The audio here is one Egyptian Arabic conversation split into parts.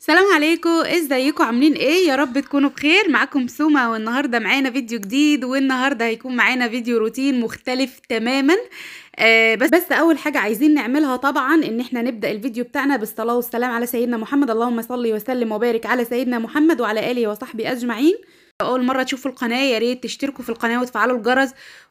السلام عليكم ازيكم عاملين ايه يا رب تكونوا بخير معاكم سوما والنهارده معانا فيديو جديد والنهارده هيكون معانا فيديو روتين مختلف تماما آه بس بس اول حاجه عايزين نعملها طبعا ان احنا نبدا الفيديو بتاعنا بالصلاه والسلام على سيدنا محمد اللهم صل وسلم وبارك على سيدنا محمد وعلى اله وصحبه اجمعين اول مره تشوفوا القناه يا ريت تشتركوا في القناه وتفعلوا الجرس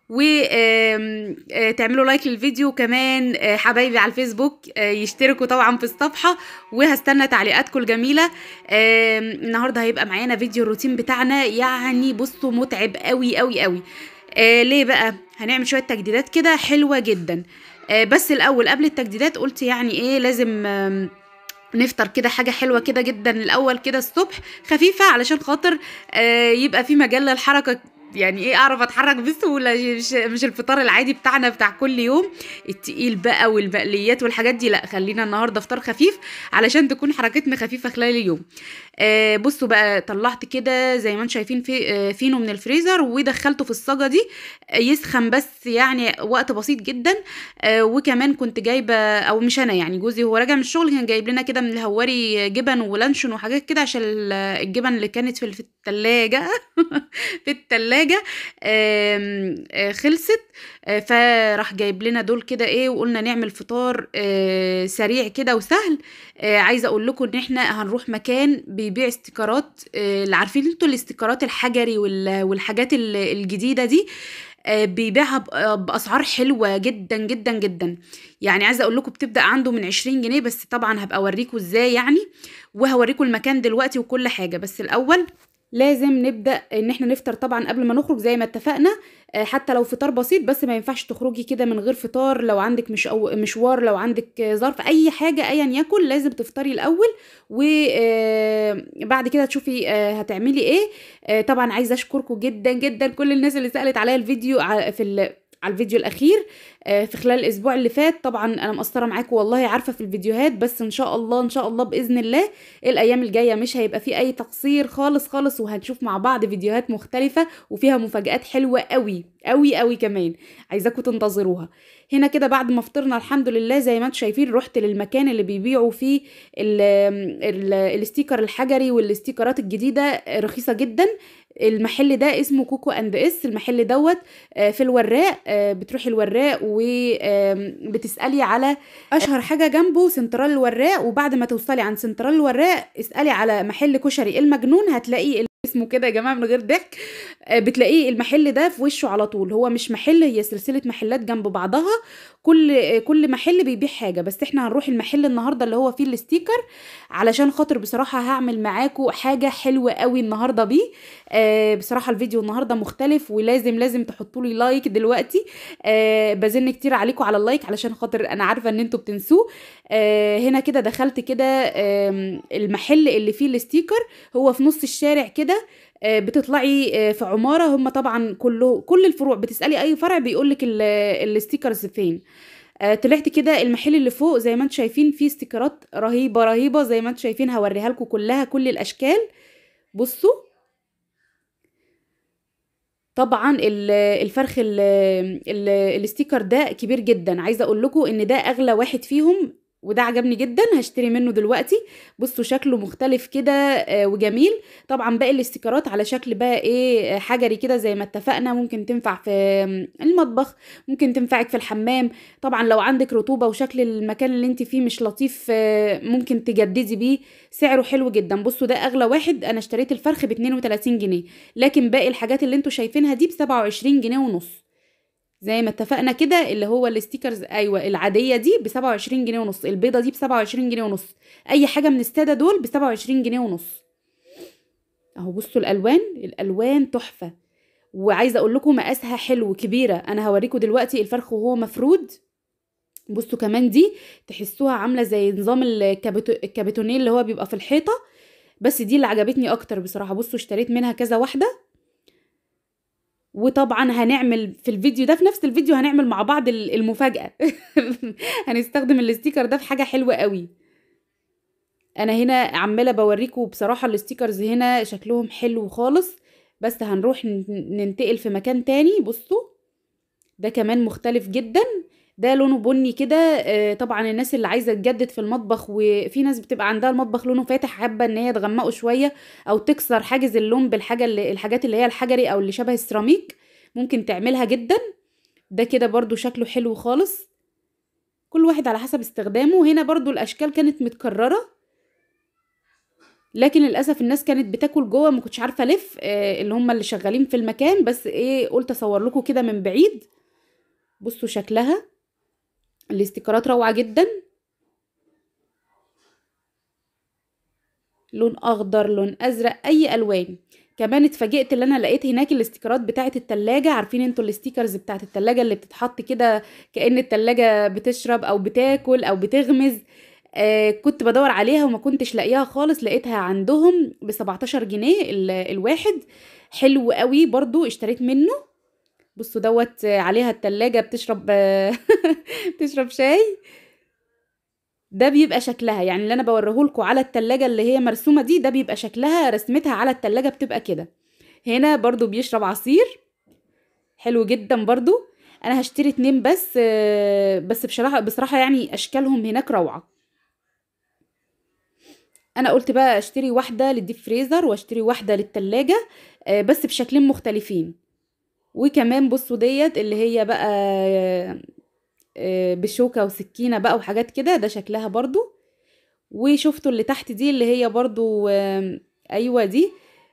وتعملوا لايك للفيديو وكمان آه، حبايبي على الفيسبوك آه، يشتركوا طبعا في الصفحة وهستنى تعليقاتكم الجميلة آم، النهاردة هيبقى معانا فيديو الروتين بتاعنا يعني بصوا متعب قوي قوي قوي آه، ليه بقى هنعمل شوية تجديدات كده حلوة جدا آه، بس الأول قبل التجديدات قلت يعني ايه لازم آم، نفطر كده حاجة حلوة كده جدا الأول كده الصبح خفيفة علشان خاطر آه، يبقى في مجال للحركة يعني ايه اعرف اتحرك بسهوله مش مش الفطار العادي بتاعنا بتاع كل يوم التقيل بقى والمقليات والحاجات دي لا خلينا النهارده فطار خفيف علشان تكون حركتنا خفيفه خلال اليوم آه بصوا بقى طلعت كده زي ما انتم شايفين في آه فينو من الفريزر ودخلته في الصاجه دي آه يسخن بس يعني وقت بسيط جدا آه وكمان كنت جايبه او مش انا يعني جوزي هو راجع من الشغل كان جايب لنا كده من الهواري جبن ولانشون وحاجات كده عشان ال- الجبن اللي كانت في في التلاجة في التلاجة آم، آه، خلصت آه، فراح جايب لنا دول كده ايه وقلنا نعمل فطار آه، سريع كده وسهل آه، عايزه اقول لكم ان احنا هنروح مكان بيبيع استيكرات آه، اللي عارفين انتوا الاستيكرات الحجري وال- والحاجات ال- الجديده دي آه، بيبيعها ب- باسعار حلوه جدا جدا جدا يعني عايزه اقول لكم بتبدا عنده من 20 جنيه بس طبعا هبقى اوريكم ازاي يعني وهوريكم المكان دلوقتي وكل حاجه بس الاول لازم نبدا ان احنا نفطر طبعا قبل ما نخرج زي ما اتفقنا آه، حتى لو فطار بسيط بس ما ينفعش تخرجي كده من غير فطار لو عندك مش أو مشوار لو عندك آه، ظرف اي حاجه ايا يكن لازم تفطري الاول وبعد كده تشوفي آه، هتعملي ايه آه، طبعا عايزه اشكركم جدا جدا كل الناس اللي سالت عليا الفيديو ع- في ال- على الفيديو الاخير آه، في خلال الاسبوع اللي فات طبعا انا مقصره معاكم والله عارفه في الفيديوهات بس ان شاء الله ان شاء الله باذن الله الايام الجايه مش هيبقى في اي تقصير خالص خالص وهنشوف مع بعض فيديوهات مختلفه وفيها مفاجآت حلوه قوي قوي قوي كمان عايزاكم تنتظروها هنا كده بعد ما فطرنا الحمد لله زي ما انتم شايفين رحت للمكان اللي بيبيعوا فيه ال ال الاستيكر الحجري والاستيكرات الجديده رخيصه جدا المحل ده اسمه كوكو اند اس المحل دوت آه، في الوراق آه، بتروحي الوراق وبتسالي على اشهر حاجه جنبه سنترال الوراق وبعد ما توصلي عند سنترال الوراق اسالي على محل كشري المجنون هتلاقيه اسمه كده يا جماعه من غير ضحك آه، بتلاقيه المحل ده في وشه على طول هو مش محل هي سلسله محلات جنب بعضها كل آه، كل محل بيبيع حاجه بس احنا هنروح المحل النهارده اللي هو فيه الاستيكر علشان خاطر بصراحه هعمل معاكم حاجه حلوه قوي النهارده بيه آه بصراحه الفيديو النهارده مختلف ولازم لازم تحطوا لي لايك دلوقتي آه بزن كتير عليكم على اللايك علشان خاطر انا عارفه ان انتوا بتنسوه آه هنا كده دخلت كده آم، المحل اللي فيه الاستيكر هو في نص الشارع كده آه، بتطلعي آه، في عماره هم طبعا كله كل الفروع بتسالي اي فرع بيقول لك الاستيكرز فين آه، طلعت كده المحل اللي فوق زي ما انتم شايفين فيه استيكرات رهيبه رهيبه زي ما انتم شايفين هوريها لكم كلها كل الاشكال بصوا طبعا ال- الفرخ ال ال الاستيكر ده كبير جدا عايزه اقول لكم ان ده اغلى واحد فيهم وده عجبني جدا هشتري منه دلوقتي بصوا شكله مختلف كده آه، وجميل طبعا باقي الاستيكرات على شكل بقى ايه آه، حجري كده زي ما اتفقنا ممكن تنفع في المطبخ ممكن تنفعك في الحمام طبعا لو عندك رطوبه وشكل المكان اللي انت فيه مش لطيف آه، ممكن تجددي بيه سعره حلو جدا بصوا ده اغلى واحد انا اشتريت الفرخ ب 32 جنيه لكن باقي الحاجات اللي انتوا شايفينها دي ب 27 جنيه ونص زي ما اتفقنا كده اللي هو الستيكرز ايوه العاديه دي ب 27 جنيه ونص البيضه دي ب 27 جنيه ونص اي حاجه من الساده دول ب 27 جنيه ونص اهو بصوا الالوان الالوان تحفه وعايزه اقول لكم مقاسها حلو كبيره انا هوريكم دلوقتي الفرخ وهو مفرود بصوا كمان دي تحسوها عامله زي نظام الكابتو... الكابتونيه اللي هو بيبقى في الحيطه بس دي اللي عجبتني اكتر بصراحه بصوا اشتريت منها كذا واحده وطبعا هنعمل في الفيديو ده في نفس الفيديو هنعمل مع بعض ال- المفاجأة هنستخدم الاستيكر ده في حاجة حلوة قوي انا هنا عمالة بوريكم بصراحة الاستيكرز هنا شكلهم حلو خالص بس هنروح ن- ننتقل في مكان تاني بصوا ده كمان مختلف جدا ده لونه بني كده آه، طبعا الناس اللي عايزه تجدد في المطبخ وفي ناس بتبقى عندها المطبخ لونه فاتح حابه ان هي تغمقه شويه او تكسر حاجز اللون بالحاجه اللي الحاجات اللي هي الحجري او اللي شبه السيراميك ممكن تعملها جدا ده كده برضو شكله حلو خالص كل واحد على حسب استخدامه هنا برضو الاشكال كانت متكرره لكن للاسف الناس كانت بتاكل جوه ما كنتش عارفه الف آه، اللي هم اللي شغالين في المكان بس ايه قلت اصور لكم كده من بعيد بصوا شكلها الاستيكرات روعه جدا لون اخضر لون ازرق اي الوان كمان اتفاجئت اللي انا لقيت هناك الاستيكرات بتاعه التلاجة عارفين انتوا الاستيكرز بتاعه التلاجة اللي بتتحط كده كأن التلاجة بتشرب او بتاكل او بتغمز آه كنت بدور عليها وما كنتش لاقيها خالص لقيتها عندهم ب 17 جنيه ال- الواحد حلو قوي برضو اشتريت منه بصوا دوت آه، عليها التلاجة بتشرب آه، بتشرب شاي ده بيبقى شكلها يعني اللي انا بوريهولكوا على التلاجة اللي هي مرسومة دي ده بيبقى شكلها رسمتها على التلاجة بتبقى كده هنا برضو بيشرب عصير حلو جدا برضو انا هشتري اتنين بس آه، بس بصراحة بصراحة يعني اشكالهم هناك روعة انا قلت بقى اشتري واحدة للديب فريزر واشتري واحدة للتلاجة آه، بس بشكلين مختلفين وكمان بصوا ديت اللي هي بقى آه، بشوكة وسكينة بقى وحاجات كده ده شكلها برضو وشفتوا اللي تحت دي اللي هي برضو آم، ايوه دي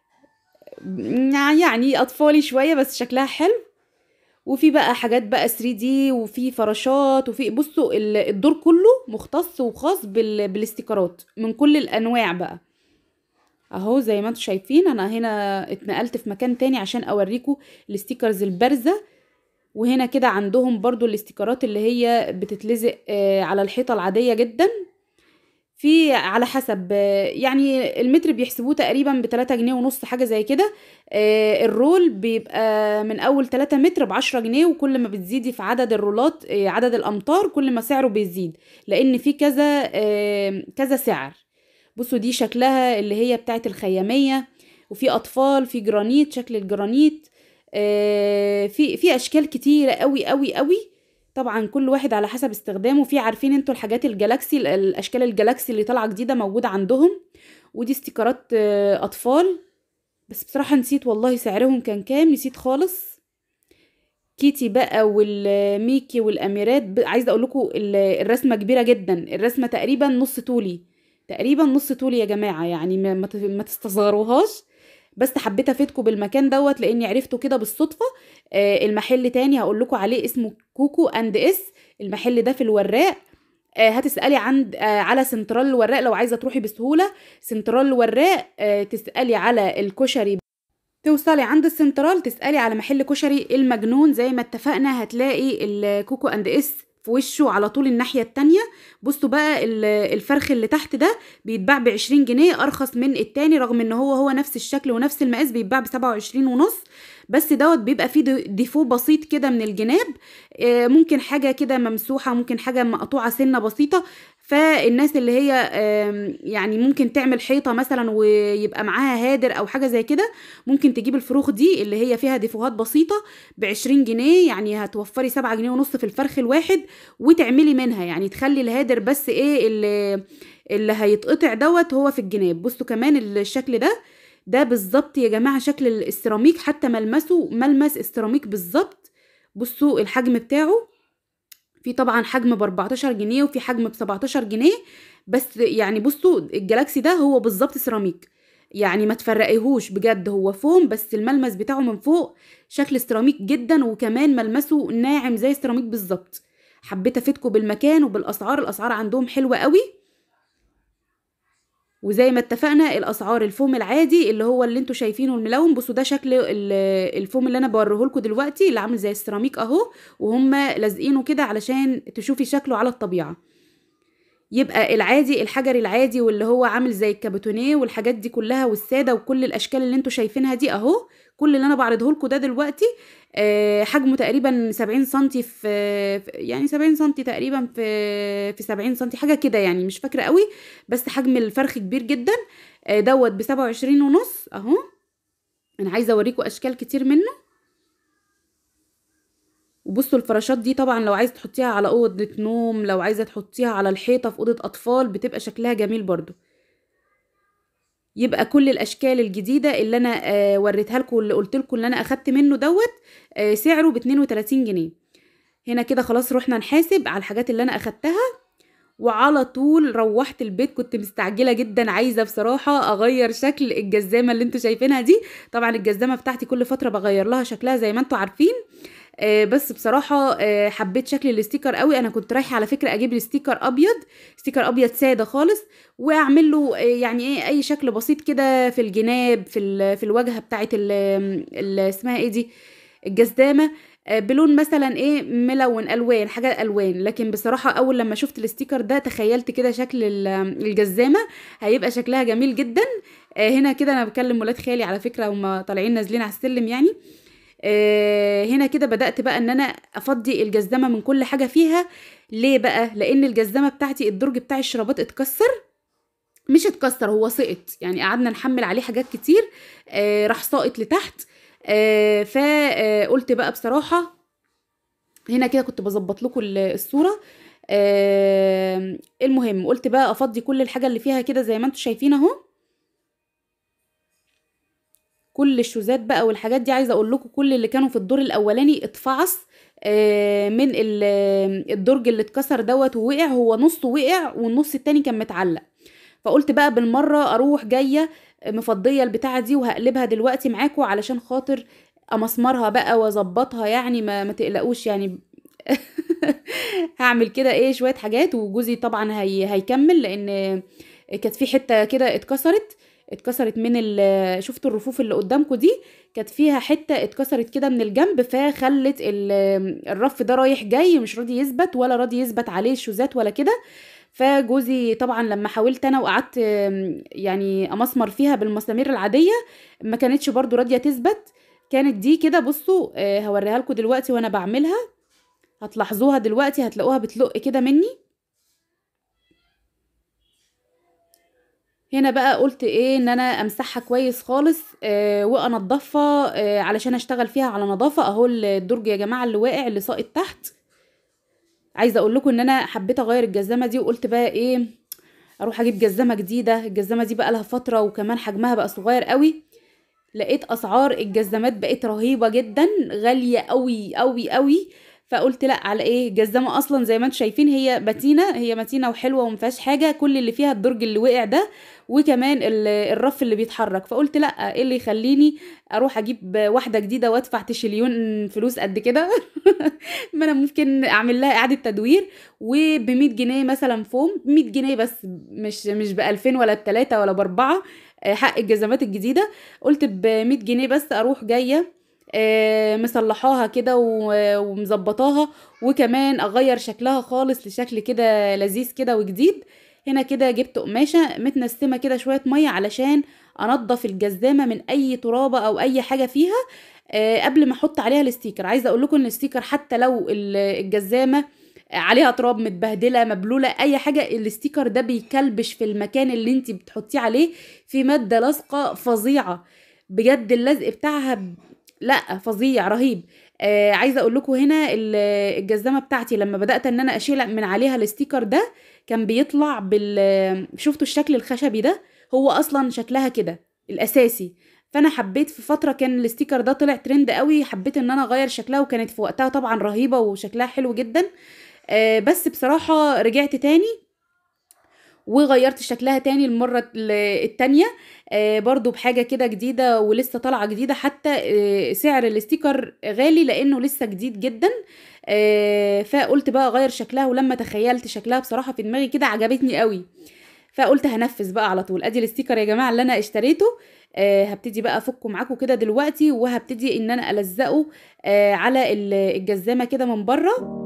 يعني اطفالي شوية بس شكلها حلو وفي بقى حاجات بقى 3 دي وفي فراشات وفي بصوا ال- الدور كله مختص وخاص بال... بالاستيكرات من كل الانواع بقى اهو زي ما انتم شايفين انا هنا اتنقلت في مكان تاني عشان اوريكم الاستيكرز البارزة وهنا كده عندهم برضو الاستيكرات اللي هي بتتلزق آه، على الحيطة العادية جدا في على حسب آه، يعني المتر بيحسبوه تقريبا بتلاتة جنيه ونص حاجة زي كده آه، الرول بيبقى من اول تلاتة متر بعشرة جنيه وكل ما بتزيدي في عدد الرولات آه، عدد الامتار كل ما سعره بيزيد لان في كذا آه، كذا سعر بصوا دي شكلها اللي هي بتاعت الخيامية وفي اطفال في جرانيت شكل الجرانيت آه، في في اشكال كتيرة قوي قوي قوي طبعا كل واحد على حسب استخدامه في عارفين انتوا الحاجات الجالاكسي ال- الاشكال الجالاكسي اللي طالعه جديده موجوده عندهم ودي استيكرات آه، اطفال بس بصراحه نسيت والله سعرهم كان كام نسيت خالص كيتي بقى والميكي والاميرات ب- عايزه اقول لكم الرسمه كبيره جدا الرسمه تقريبا نص طولي تقريبا نص طولي يا جماعه يعني ما, ما ت- ما تستصغروهاش بس حبيت افيدكم بالمكان دوت لاني عرفته كده بالصدفه آه المحل تاني هقول لكم عليه اسمه كوكو اند اس المحل ده في الوراق آه هتسالي عند آه على سنترال الوراق لو عايزه تروحي بسهوله سنترال الوراق آه تسالي على الكشري توصلي عند السنترال تسألي على محل كشري المجنون زي ما اتفقنا هتلاقي الكوكو اند اس في وشه على طول الناحية التانية بصوا بقى ال- الفرخ اللي تحت ده بيتباع بعشرين جنيه أرخص من التاني رغم ان هو هو نفس الشكل ونفس المقاس بيتباع بسبعة وعشرين ونص بس دوت بيبقى فيه دي- ديفو بسيط كده من الجناب آه، ممكن حاجة كده ممسوحة ممكن حاجة مقطوعة سنة بسيطة فالناس اللي هي آم، يعني ممكن تعمل حيطة مثلا ويبقى معاها هادر أو حاجة زي كده ممكن تجيب الفروخ دي اللي هي فيها ديفوهات بسيطة بعشرين جنيه يعني هتوفري سبعة جنيه ونص في الفرخ الواحد وتعملي منها يعني تخلي الهادر بس ايه اللي, اللي هيتقطع دوت هو في الجناب بصوا كمان الشكل ده ده بالظبط يا جماعة شكل السيراميك حتى ملمسه ملمس السيراميك بالظبط بصوا الحجم بتاعه في طبعا حجم ب 14 جنيه وفي حجم ب 17 جنيه بس يعني بصوا الجالاكسي ده هو بالظبط سيراميك يعني ما تفرقيهوش بجد هو فوم بس الملمس بتاعه من فوق شكل سيراميك جدا وكمان ملمسه ناعم زي السيراميك بالظبط حبيت افيدكم بالمكان وبالاسعار الاسعار عندهم حلوه قوي وزي ما اتفقنا الاسعار الفوم العادي اللي هو اللي انتوا شايفينه الملون بصوا ده شكل ال- الفوم اللي انا بوريهولكوا دلوقتي اللي عامل زي السيراميك اهو وهم لازقينه كده علشان تشوفي شكله على الطبيعه يبقى العادي الحجري العادي واللي هو عامل زي الكابوتونيه والحاجات دي كلها والساده وكل الاشكال اللي انتوا شايفينها دي اهو كل اللي انا بعرضه لكم ده دلوقتي آه، حجمه تقريبا 70 سنتي في في- يعني 70 سنتي تقريبا في في 70 سنتي حاجه كده يعني مش فاكره قوي بس حجم الفرخ كبير جدا آه، دوت ب 27 ونص اهو انا عايزه اوريكم اشكال كتير منه وبصوا الفراشات دي طبعا لو عايزه تحطيها على اوضه نوم لو عايزه تحطيها على الحيطه في اوضه اطفال بتبقى شكلها جميل برضو يبقى كل الاشكال الجديده اللي انا آه وريتها لكم واللي قلت لكم اللي انا اخدت منه دوت آه سعره ب 32 جنيه هنا كده خلاص رحنا نحاسب على الحاجات اللي انا اخدتها وعلى طول روحت البيت كنت مستعجله جدا عايزه بصراحه اغير شكل الجزامه اللي انتوا شايفينها دي طبعا الجزامه بتاعتي كل فتره بغير لها شكلها زي ما انتوا عارفين آه بس بصراحه آه حبيت شكل الاستيكر قوي انا كنت رايحه على فكره اجيب لي ستيكر ابيض ستيكر ابيض ساده خالص واعمل له آه يعني ايه اي شكل بسيط كده في الجناب في في الواجهه بتاعه اسمها ايه دي الجزامه بلون مثلا ايه ملون الوان حاجه الوان لكن بصراحه اول لما شفت الاستيكر ده تخيلت كده شكل الجزامه هيبقى شكلها جميل جدا هنا كده انا بكلم ولاد خالي على فكره هما طالعين نازلين على السلم يعني هنا كده بدات بقى ان انا افضي الجزامه من كل حاجه فيها ليه بقى لان الجزامه بتاعتي الدرج بتاع الشرابات اتكسر مش اتكسر هو سقط يعني قعدنا نحمل عليه حاجات كتير راح ساقط لتحت آه فقلت بقى بصراحة هنا كده كنت بظبط لكم الصورة آه المهم قلت بقى افضي كل الحاجة اللي فيها كده زي ما انتم شايفين اهو كل الشوزات بقى والحاجات دي عايزه اقول لكم كل اللي كانوا في الدور الاولاني اتفعص آه من الدرج اللي اتكسر دوت ووقع هو نصه وقع والنص التاني كان متعلق فقلت بقى بالمره اروح جايه مفضيه البتاعه دي وهقلبها دلوقتي معاكم علشان خاطر امسمرها بقى واظبطها يعني ما, ما تقلقوش يعني هعمل كده ايه شويه حاجات وجوزي طبعا هي هيكمل لان كانت في حته كده اتكسرت اتكسرت من شفتوا الرفوف اللي قدامكم دي كانت فيها حته اتكسرت كده من الجنب فخلت الرف ده رايح جاي مش راضي يثبت ولا راضي يثبت عليه الشوزات ولا كده فجوزي طبعا لما حاولت انا وقعدت يعني امسمر فيها بالمسامير العاديه ما كانتش برضو راضيه تثبت كانت دي كده بصوا هوريها لكم دلوقتي وانا بعملها هتلاحظوها دلوقتي هتلاقوها بتلق كده مني هنا بقى قلت ايه ان انا امسحها كويس خالص آه وانضفها آه علشان اشتغل فيها على نظافه اهو الدرج يا جماعه اللي واقع اللي ساقط تحت عايزه اقول لكم ان انا حبيت اغير الجزامه دي وقلت بقى ايه اروح اجيب جزامه جديده الجزامه دي بقى لها فتره وكمان حجمها بقى صغير قوي لقيت اسعار الجزامات بقت رهيبه جدا غاليه قوي قوي قوي فقلت لا على ايه الجزامه اصلا زي ما انتم شايفين هي متينه هي متينه وحلوه ومفيهاش حاجه كل اللي فيها الدرج اللي وقع ده وكمان الرف اللي بيتحرك فقلت لا ايه اللي يخليني اروح اجيب واحده جديده وادفع تشيليون فلوس قد كده ما انا ممكن اعمل لها اعاده تدوير وب 100 جنيه مثلا فوم 100 جنيه بس مش مش ب 2000 ولا بتلاتة ولا باربعه حق الجزامات الجديده قلت ب 100 جنيه بس اروح جايه آه مصلحاها كده ومظبطاها وكمان اغير شكلها خالص لشكل كده لذيذ كده وجديد هنا كده جبت قماشه متنسمه كده شويه ميه علشان انضف الجزامه من اي ترابه او اي حاجه فيها آه قبل ما احط عليها الستيكر عايزه اقول لكم ان الستيكر حتى لو الجزامه عليها تراب متبهدله مبلوله اي حاجه الستيكر ده بيكلبش في المكان اللي انت بتحطيه عليه في ماده لاصقه فظيعه بجد اللزق بتاعها لا فظيع رهيب آه عايزه اقول لكم هنا الجزامه بتاعتي لما بدات ان انا اشيل من عليها الستيكر ده كان بيطلع بال شفتوا الشكل الخشبي ده هو اصلا شكلها كده الاساسي فانا حبيت في فتره كان الستيكر ده طلع ترند قوي حبيت ان انا اغير شكلها وكانت في وقتها طبعا رهيبه وشكلها حلو جدا آه بس بصراحه رجعت تاني وغيرت شكلها تاني المرة التانية آه برضو بحاجة كده جديدة ولسه طالعة جديدة حتى آه سعر الاستيكر غالي لانه لسه جديد جدا آه فقلت بقى اغير شكلها ولما تخيلت شكلها بصراحة في دماغي كده عجبتني قوي فقلت هنفذ بقى على طول ادي الاستيكر يا جماعة اللي انا اشتريته آه هبتدي بقى افكه معاكم كده دلوقتي وهبتدي ان انا الزقه آه على الجزامة كده من بره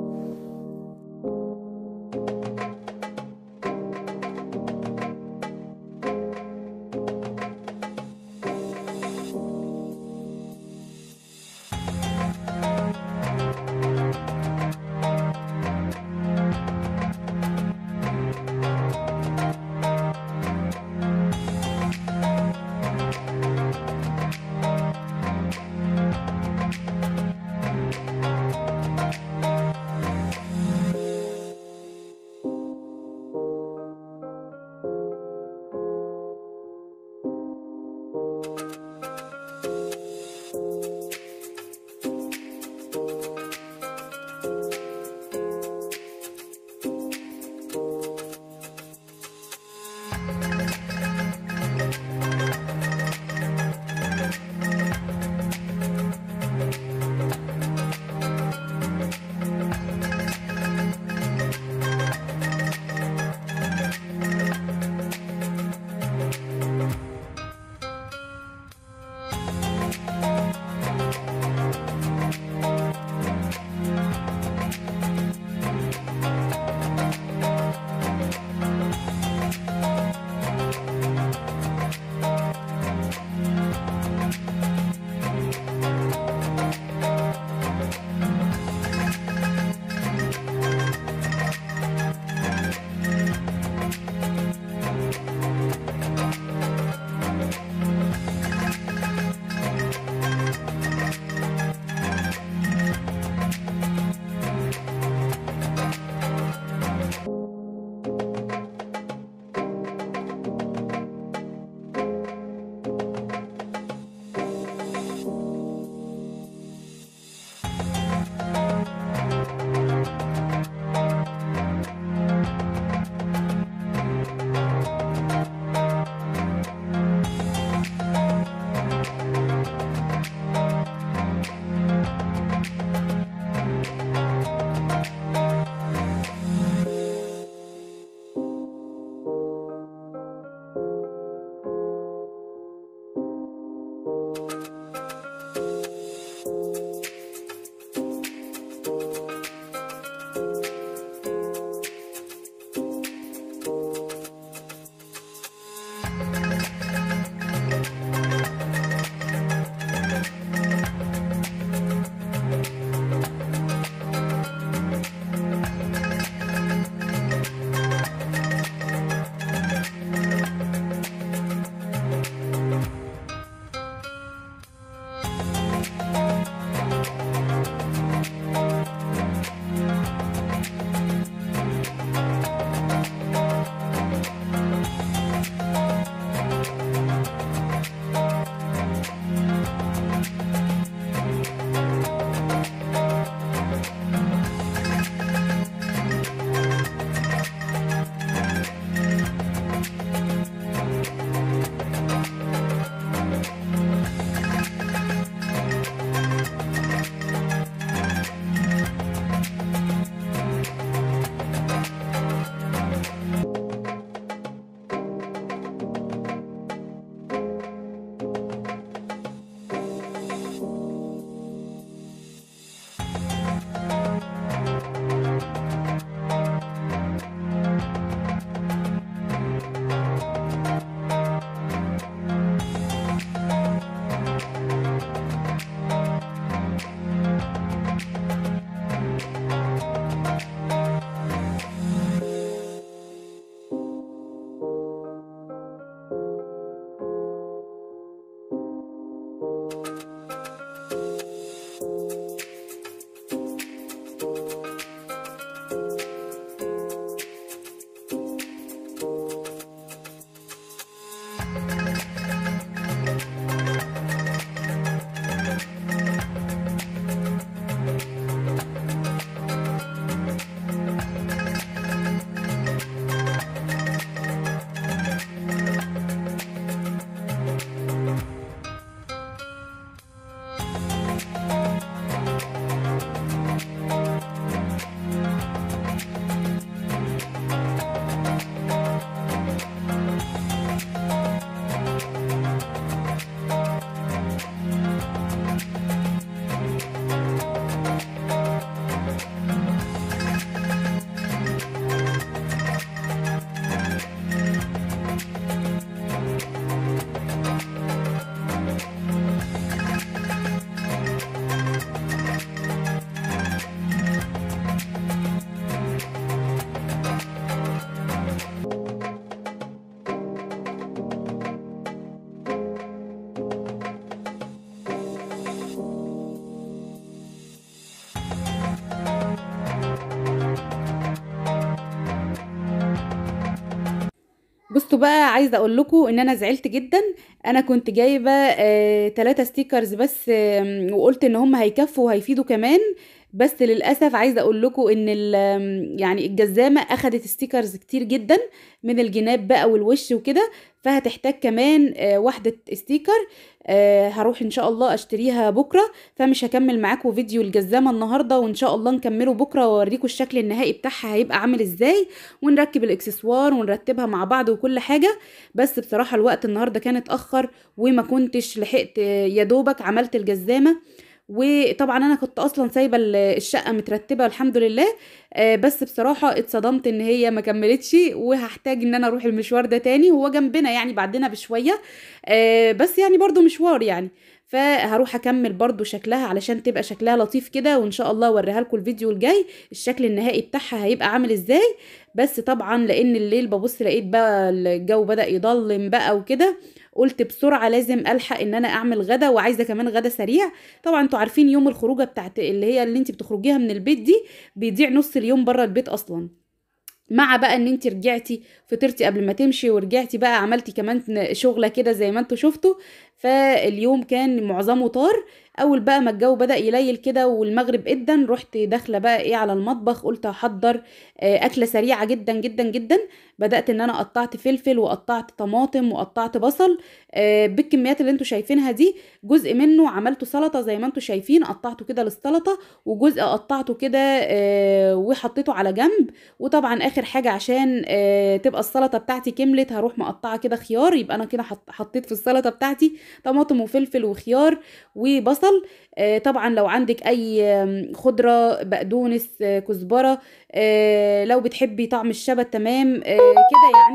بصوا بقى عايزه اقول لكم ان انا زعلت جدا انا كنت جايبه آه، تلاتة ستيكرز بس آم، وقلت ان هم هيكفوا وهيفيدوا كمان بس للاسف عايزه اقول لكم ان ال- آم، يعني الجزامه اخدت ستيكرز كتير جدا من الجناب بقى والوش وكده فهتحتاج كمان آه، واحده ستيكر آه، هروح ان شاء الله اشتريها بكره فمش هكمل معاكم فيديو الجزامه النهارده وان شاء الله نكمله بكره واوريكم الشكل النهائي بتاعها هيبقى عامل ازاي ونركب الاكسسوار ونرتبها مع بعض وكل حاجه بس بصراحه الوقت النهارده كان اتاخر وما كنتش لحقت يا دوبك عملت الجزامه وطبعا انا كنت اصلا سايبه ال- الشقه مترتبه الحمد لله آه، بس بصراحه اتصدمت ان هي ما كملتش وهحتاج ان انا اروح المشوار ده تاني هو جنبنا يعني بعدنا بشويه آه، بس يعني برضو مشوار يعني فهروح اكمل برضو شكلها علشان تبقى شكلها لطيف كده وان شاء الله اوريها لكم الفيديو الجاي الشكل النهائي بتاعها هيبقى عامل ازاي بس طبعا لان الليل ببص لقيت بقى الجو بدأ يضلم بقى وكده قلت بسرعة لازم ألحق إن أنا أعمل غدا وعايزة كمان غدا سريع طبعا انتوا عارفين يوم الخروجة بتاعت اللي هي اللي انت بتخرجيها من البيت دي بيضيع نص اليوم بره البيت أصلا مع بقى ان انت رجعتي فطرتي قبل ما تمشي ورجعتي بقى عملتي كمان شغله كده زي ما انتوا شفتوا فاليوم كان معظمه طار اول بقى ما الجو بدأ يليل كده والمغرب ادن رحت داخله بقى ايه على المطبخ قلت هحضر آه، اكله سريعه جدا جدا جدا بدأت ان انا قطعت فلفل وقطعت طماطم وقطعت بصل آه، بالكميات اللي انتوا شايفينها دي جزء منه عملته سلطه زي ما انتوا شايفين قطعته كده للسلطه وجزء قطعته كده آه، وحطيته على جنب وطبعا اخر حاجه عشان آه، تبقى السلطه بتاعتي كملت هروح مقطعه كده خيار يبقى انا كده حط- حطيت في السلطه بتاعتي طماطم وفلفل وخيار وبصل آه، طبعا لو عندك اي آم، خضره بقدونس آه، كزبره آه، لو بتحبي طعم الشبت تمام آه، كده يعني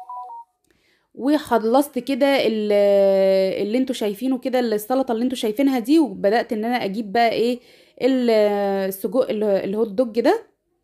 وخلصت كده ال- اللي انتوا شايفينه كده السلطه اللي انتوا شايفينها دي وبدات ان انا اجيب بقى ايه ال- السجق اللي اللي هو الدوج ده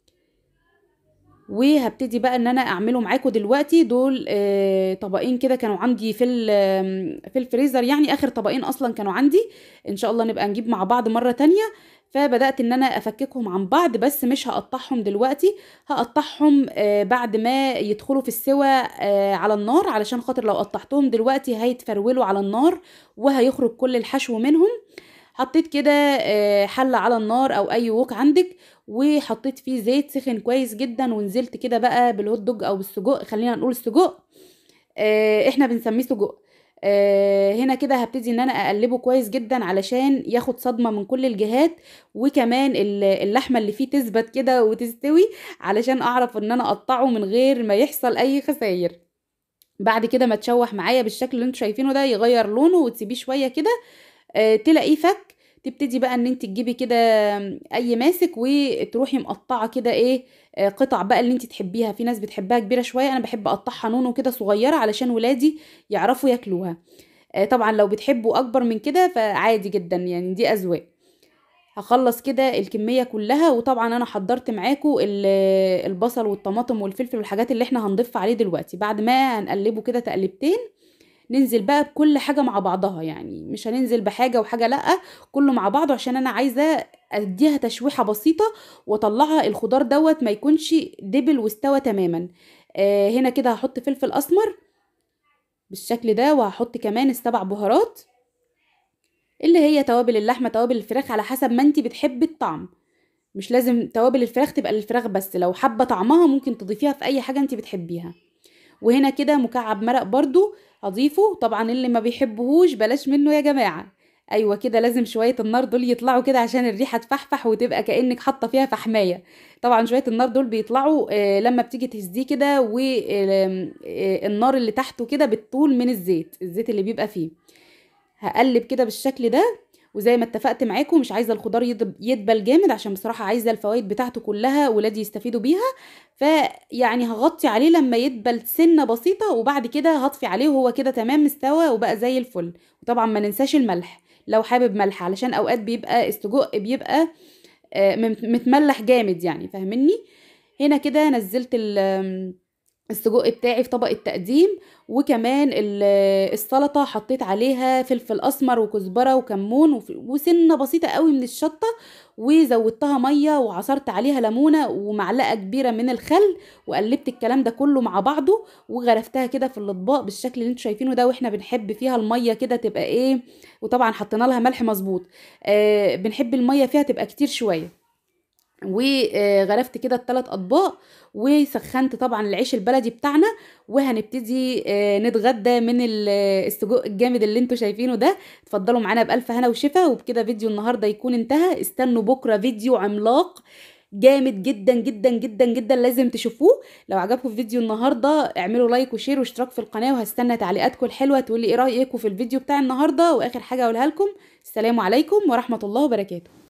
وهبتدي بقى ان انا اعمله معاكم دلوقتي دول آه، طبقين كده كانوا عندي في ال- في الفريزر يعني اخر طبقين اصلا كانوا عندي ان شاء الله نبقى نجيب مع بعض مرة تانية فبدأت ان انا افككهم عن بعض بس مش هقطعهم دلوقتي هقطعهم آه، بعد ما يدخلوا في السوى آه، على النار علشان خاطر لو قطعتهم دلوقتي هيتفرولوا على النار وهيخرج كل الحشو منهم حطيت كده آه، حلة على النار او اي وok عندك وحطيت فيه زيت سخن كويس جدا ونزلت كده بقى بالهوت دوج او بالسجق خلينا نقول السجق آه، احنا بنسميه سجق آه، هنا كده هبتدي ان انا اقلبه كويس جدا علشان ياخد صدمة من كل الجهات وكمان ال- اللحمة اللي فيه تثبت كده وتستوي علشان اعرف ان انا اقطعه من غير ما يحصل اي خسائر بعد كده ما تشوح معايا بالشكل اللي انتوا شايفينه ده يغير لونه وتسيبيه شوية كده آه، تلاقيه فك تبتدي بقى ان انت تجيبي كده اي ماسك وتروحي مقطعه كده ايه آه، قطع بقى اللي انت تحبيها في ناس بتحبها كبيره شويه انا بحب اقطعها نونو كده صغيره علشان ولادي يعرفوا ياكلوها آه، طبعا لو بتحبوا اكبر من كده فعادي جدا يعني دي اذواق هخلص كده الكمية كلها وطبعا انا حضرت معاكم ال- البصل والطماطم والفلفل والحاجات اللي احنا هنضيفها عليه دلوقتي بعد ما هنقلبه كده تقلبتين ننزل بقى بكل حاجة مع بعضها يعني مش هننزل بحاجة وحاجة لأ كله مع بعضه عشان أنا عايزة أديها تشويحة بسيطة وأطلعها الخضار دوت ما يكونش دبل واستوى تماما آه هنا كده هحط فلفل أسمر بالشكل ده وهحط كمان السبع بهارات اللي هي توابل اللحمة توابل الفراخ على حسب ما انتي بتحبي الطعم مش لازم توابل الفراخ تبقى للفراخ بس لو حابة طعمها ممكن تضيفيها في أي حاجة انتي بتحبيها وهنا كده مكعب مرق برضو هضيفه طبعا اللي ما بيحبهوش بلاش منه يا جماعة ايوه كده لازم شوية النار دول يطلعوا كده عشان الريحة تفحفح وتبقى كأنك حاطة فيها فحماية طبعا شوية النار دول بيطلعوا آه لما بتيجي تهزيه كده والنار اللي تحته كده بتطول من الزيت الزيت اللي بيبقى فيه هقلب كده بالشكل ده وزي ما اتفقت معاكم مش عايزه الخضار يدب- يدبل جامد عشان بصراحه عايزه الفوائد بتاعته كلها ولادي يستفيدوا بيها فيعني هغطي عليه لما يدبل سنه بسيطه وبعد كده هطفي عليه وهو كده تمام مستوى وبقى زي الفل وطبعا ما ننساش الملح لو حابب ملح علشان اوقات بيبقى السجق بيبقى آه، مم- متملح جامد يعني فاهمني هنا كده نزلت ال- السجق بتاعي في طبق التقديم وكمان ال- السلطه حطيت عليها فلفل اسمر وكزبره وكمون وف- وسنه بسيطه قوي من الشطه وزودتها ميه وعصرت عليها ليمونه ومعلقه كبيره من الخل وقلبت الكلام ده كله مع بعضه وغرفتها كده في الاطباق بالشكل اللي انتوا شايفينه ده واحنا بنحب فيها الميه كده تبقى ايه وطبعا حطينا لها ملح مظبوط آه بنحب الميه فيها تبقى كتير شويه وغرفت كده الثلاث اطباق وسخنت طبعا العيش البلدي بتاعنا وهنبتدي آه، نتغدى من ال- السجق الجامد اللي انتوا شايفينه ده اتفضلوا معانا بألف هنا وشفا وبكده فيديو النهارده يكون انتهى استنوا بكره فيديو عملاق جامد جدا جدا جدا جدا لازم تشوفوه لو عجبكم الفيديو النهارده اعملوا لايك وشير واشتراك في القناه وهستنى تعليقاتكم الحلوه تقولي ايه رايكم في الفيديو بتاع النهارده واخر حاجه اقولها لكم السلام عليكم ورحمه الله وبركاته